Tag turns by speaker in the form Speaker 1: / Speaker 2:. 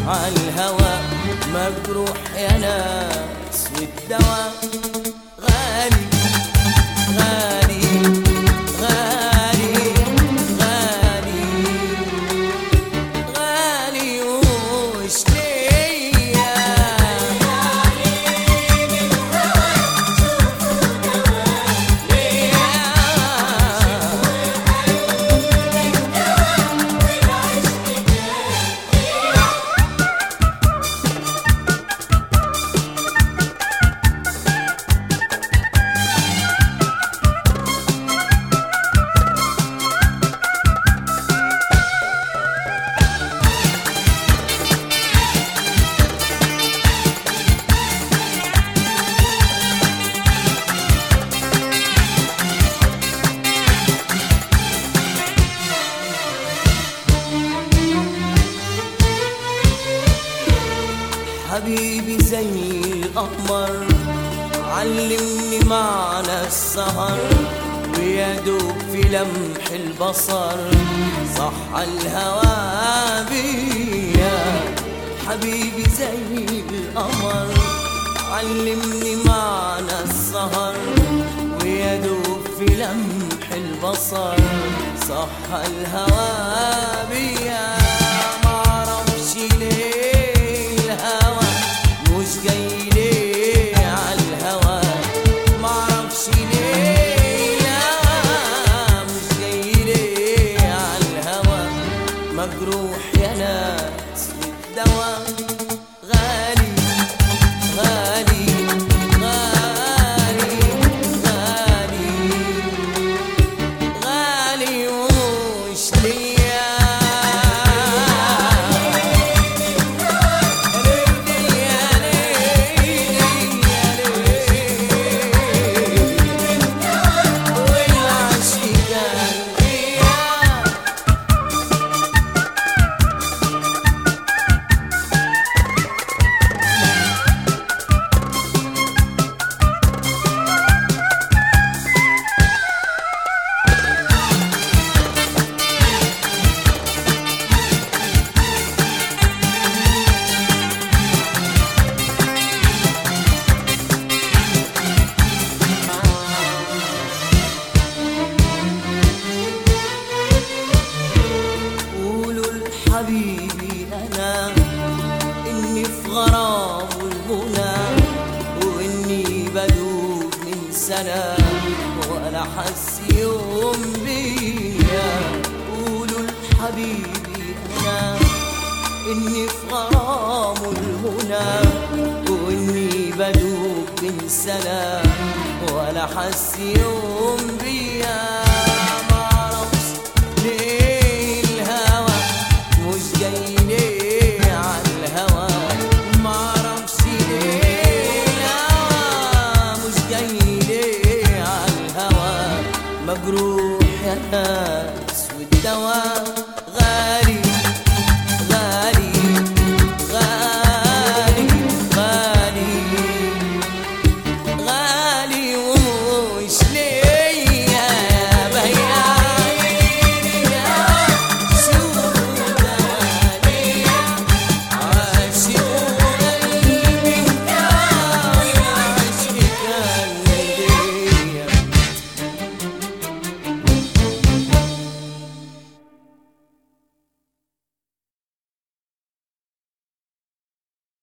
Speaker 1: عالهوى مجروح يا ناس والدواء غالي غالي غالي غالي غالي وش ليا حبيبي زي القمر علمني معنى السهر ويدوب في لمح البصر صح الهوى بيا حبيبي زي القمر علمني معنى السهر ويدوب في لمح البصر صح الهوى بيا معرفش ليه الهوى مش جاي ليه عالهوى معرفش ليه الهوى مش جاي ليه عالهوى مجروح يا ناس والدواء غالي غالي غالي غالي غالي وش ليا قولوا لحبيبي انا اني في غرام المنى واني بدوب من سنه ولا حس يوم بيا قولوا لحبيبي انا اني في غرام المنى واني بدوب من سنه ولا حس يوم بيا معرفش ليه الهوى مش جاي ليه عالهوى معرفش ليه الهوى مش جاي ليه عالهوى مجروح يا ناس والدواء